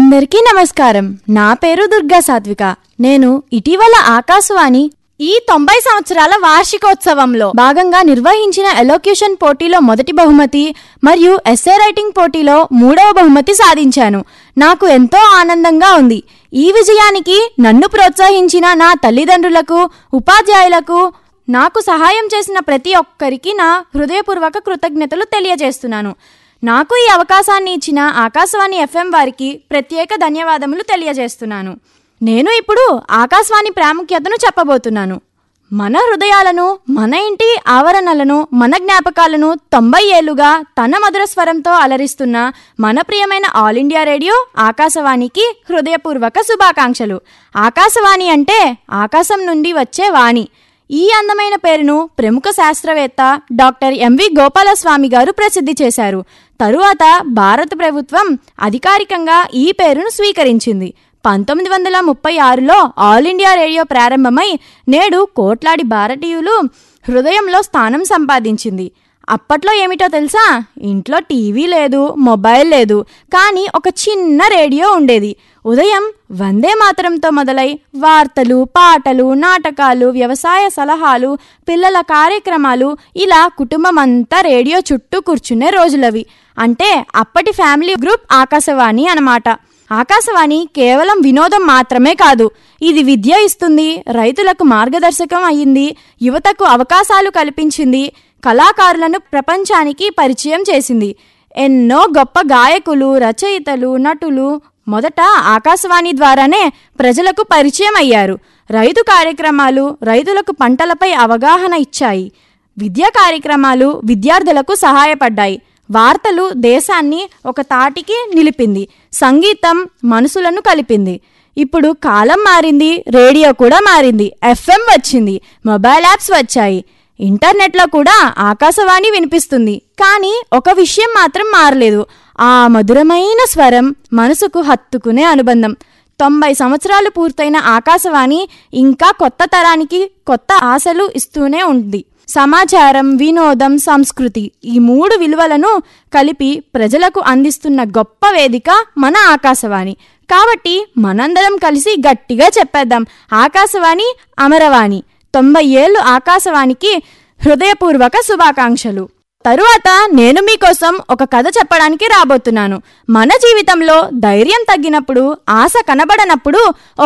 అందరికీ నమస్కారం నా పేరు దుర్గా సాత్విక నేను ఇటీవల ఆకాశవాణి ఈ తొంభై సంవత్సరాల వార్షికోత్సవంలో భాగంగా నిర్వహించిన ఎలోక్యూషన్ పోటీలో మొదటి బహుమతి మరియు ఎస్ఏ రైటింగ్ పోటీలో మూడవ బహుమతి సాధించాను నాకు ఎంతో ఆనందంగా ఉంది ఈ విజయానికి నన్ను ప్రోత్సహించిన నా తల్లిదండ్రులకు ఉపాధ్యాయులకు నాకు సహాయం చేసిన ప్రతి ఒక్కరికి నా హృదయపూర్వక కృతజ్ఞతలు తెలియజేస్తున్నాను నాకు ఈ అవకాశాన్ని ఇచ్చిన ఆకాశవాణి ఎఫ్ఎం వారికి ప్రత్యేక ధన్యవాదములు తెలియజేస్తున్నాను నేను ఇప్పుడు ఆకాశవాణి ప్రాముఖ్యతను చెప్పబోతున్నాను మన హృదయాలను మన ఇంటి ఆవరణలను మన జ్ఞాపకాలను తొంభై ఏళ్లుగా తన మధుర స్వరంతో అలరిస్తున్న మన ప్రియమైన ఆల్ ఇండియా రేడియో ఆకాశవాణికి హృదయపూర్వక శుభాకాంక్షలు ఆకాశవాణి అంటే ఆకాశం నుండి వచ్చే వాణి ఈ అందమైన పేరును ప్రముఖ శాస్త్రవేత్త డాక్టర్ ఎంవి గోపాలస్వామి గారు ప్రసిద్ధి చేశారు తరువాత భారత ప్రభుత్వం అధికారికంగా ఈ పేరును స్వీకరించింది పంతొమ్మిది వందల ముప్పై ఆరులో ఆల్ ఇండియా రేడియో ప్రారంభమై నేడు కోట్లాది భారతీయులు హృదయంలో స్థానం సంపాదించింది అప్పట్లో ఏమిటో తెలుసా ఇంట్లో టీవీ లేదు మొబైల్ లేదు కానీ ఒక చిన్న రేడియో ఉండేది ఉదయం వందే మాతరంతో మొదలై వార్తలు పాటలు నాటకాలు వ్యవసాయ సలహాలు పిల్లల కార్యక్రమాలు ఇలా కుటుంబం అంతా రేడియో చుట్టూ కూర్చునే రోజులవి అంటే అప్పటి ఫ్యామిలీ గ్రూప్ ఆకాశవాణి అన్నమాట ఆకాశవాణి కేవలం వినోదం మాత్రమే కాదు ఇది విద్య ఇస్తుంది రైతులకు మార్గదర్శకం అయ్యింది యువతకు అవకాశాలు కల్పించింది కళాకారులను ప్రపంచానికి పరిచయం చేసింది ఎన్నో గొప్ప గాయకులు రచయితలు నటులు మొదట ఆకాశవాణి ద్వారానే ప్రజలకు పరిచయం అయ్యారు రైతు కార్యక్రమాలు రైతులకు పంటలపై అవగాహన ఇచ్చాయి విద్యా కార్యక్రమాలు విద్యార్థులకు సహాయపడ్డాయి వార్తలు దేశాన్ని ఒక తాటికి నిలిపింది సంగీతం మనసులను కలిపింది ఇప్పుడు కాలం మారింది రేడియో కూడా మారింది ఎఫ్ఎం వచ్చింది మొబైల్ యాప్స్ వచ్చాయి ఇంటర్నెట్లో కూడా ఆకాశవాణి వినిపిస్తుంది కానీ ఒక విషయం మాత్రం మారలేదు ఆ మధురమైన స్వరం మనసుకు హత్తుకునే అనుబంధం తొంభై సంవత్సరాలు పూర్తయిన ఆకాశవాణి ఇంకా కొత్త తరానికి కొత్త ఆశలు ఇస్తూనే ఉంది సమాచారం వినోదం సంస్కృతి ఈ మూడు విలువలను కలిపి ప్రజలకు అందిస్తున్న గొప్ప వేదిక మన ఆకాశవాణి కాబట్టి మనందరం కలిసి గట్టిగా చెప్పేద్దాం ఆకాశవాణి అమరవాణి తొంభై ఏళ్ళు ఆకాశవాణికి హృదయపూర్వక శుభాకాంక్షలు తరువాత నేను మీకోసం ఒక కథ చెప్పడానికి రాబోతున్నాను మన జీవితంలో ధైర్యం తగ్గినప్పుడు ఆశ కనబడనప్పుడు